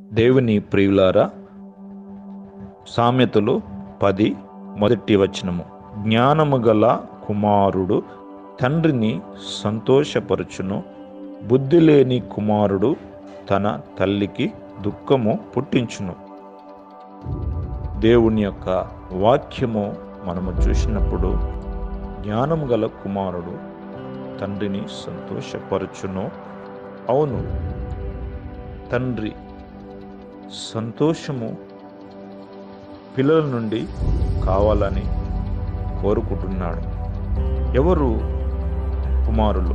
దేవుని ప్రియులారా సామెతలు పది మొదటి వచనము జ్ఞానము గల కుమారుడు తండ్రిని సంతోషపరచును బుద్ధి లేని కుమారుడు తన తల్లికి దుఃఖము పుట్టించును దేవుని యొక్క వాక్యము మనము చూసినప్పుడు జ్ఞానము గల కుమారుడు తండ్రిని సంతోషపరచును అవును తండ్రి సంతోషము పిల్లల నుండి కావాలని కోరుకుంటున్నాడు ఎవరు కుమారులు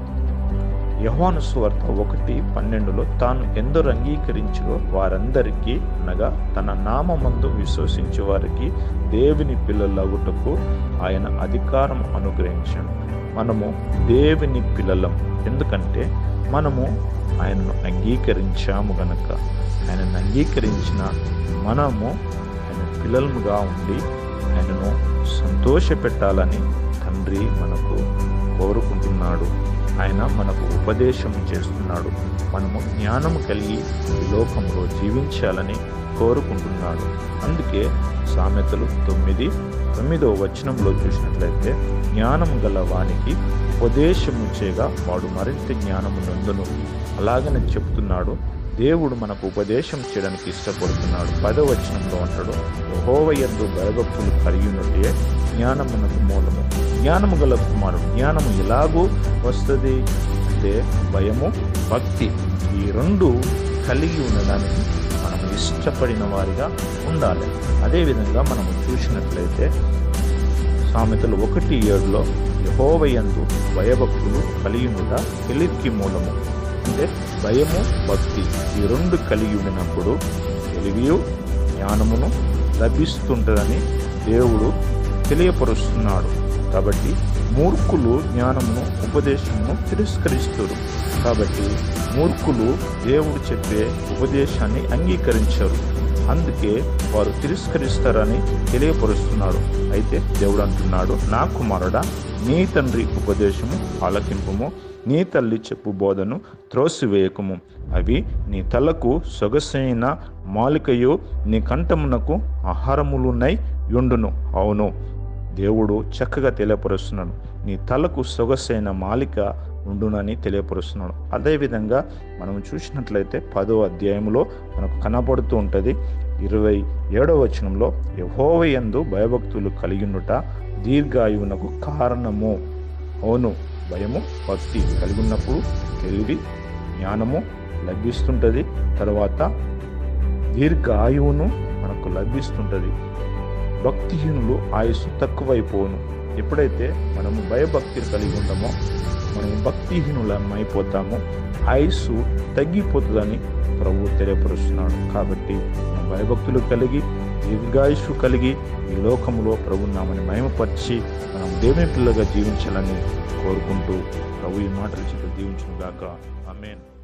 యహోను సువార్త ఒకటి పన్నెండులో తాను ఎందరు అంగీకరించో వారందరికీ అనగా తన నామందు విశ్వసించే వారికి దేవుని పిల్లలగుటకు ఆయన అధికారం అనుగ్రహించాడు మనము దేవుని పిల్లలం ఎందుకంటే మనము ఆయనను అంగీకరించాము గనక ఆయనను అంగీకరించిన మనము ఆయన పిల్లలముగా ఉండి ఆయనను సంతోషపెట్టాలని తండ్రి మనకు కోరుకుంటున్నాడు ఆయన మనకు ఉపదేశం చేస్తున్నాడు మనము జ్ఞానము కలిగి ఈ లోకంలో జీవించాలని కోరుకుంటున్నాడు అందుకే సామెతలు తొమ్మిది తొమ్మిదో వచనంలో చూసినట్లయితే జ్ఞానం గల వానికి ఉపదేశము చేయగా వాడు మరింత జ్ఞానము నందును అలాగనే చెప్తున్నాడు దేవుడు మనకు ఉపదేశం చేయడానికి ఇష్టపడుతున్నాడు పదవచనంలో అంటాడు హోవయందు భయభక్తులు కలిగి ఉన్నట్టే జ్ఞానమునకు మూలము జ్ఞానము గల కుమారుడు జ్ఞానము ఎలాగూ వస్తుంది అంటే భయము భక్తి ఈ రెండు కలిగి ఉండడానికి మనం ఇష్టపడిన వారిగా ఉండాలి అదేవిధంగా మనము చూసినట్లయితే సామెతలు ఒకటి ఏడులో యహోవయందు భయభక్తులు కలిగి ఉండ తెలివికి మూలము అంటే భయము భక్తి ఈ రెండు కలిగి ఉండినప్పుడు తెలివియు జ్ఞానమును లభిస్తుంటుందని దేవుడు తెలియపరుస్తున్నాడు కాబట్టి మూర్ఖులు జ్ఞానమును ఉపదేశమును తిరస్కరిస్తారు కాబట్టి మూర్ఖులు దేవుడు చెప్పే ఉపదేశాన్ని అంగీకరించరు అందుకే వారు తిరస్కరిస్తారని తెలియపరుస్తున్నాడు అయితే దేవుడు అంటున్నాడు నా కుమారుడా నీ తండ్రి ఉపదేశము ఆలకింపము నీ తల్లి చెప్పు బోధను త్రోసివేయకము అవి నీ తలకు సొగసైన మాలికయు నీ కంఠమునకు ఆహారములున్నై యుండును అవును దేవుడు చక్కగా తెలియపరుస్తున్నాడు నీ తలకు సొగసైన మాలిక ఉండునని తెలియపరుస్తున్నాడు అదేవిధంగా మనం చూసినట్లయితే పదో అధ్యాయంలో మనకు కనబడుతూ ఉంటుంది ఇరవై ఏడవ వచనంలో యహోవయందు భయభక్తులు కలిగినట దీర్ఘాయువునకు కారణము అవును భయము భక్తి కలిగి ఉన్నప్పుడు తెలివి జ్ఞానము లభిస్తుంటుంది తర్వాత దీర్ఘ ఆయువును మనకు లభిస్తుంటుంది భక్తిహీనులు ఆయుస్సు తక్కువైపోను ఎప్పుడైతే మనము భయభక్తి కలిగి ఉంటామో మనము భక్తిహీనులం అయిపోతామో ఆయుస్సు తగ్గిపోతుందని ప్రభు తెలియపరుస్తున్నాడు కాబట్టి మనం భయభక్తులు కలిగి దీర్ఘాయుషు కలిగి ఈ లోకంలో ప్రభు నామని మహిమపరిచి మనం దేవుని పిల్లగా జీవించాలని కోరుకుంటూ ప్రభు ఈ మాటలు చెప్పి దీవించుగాక ఆమెన్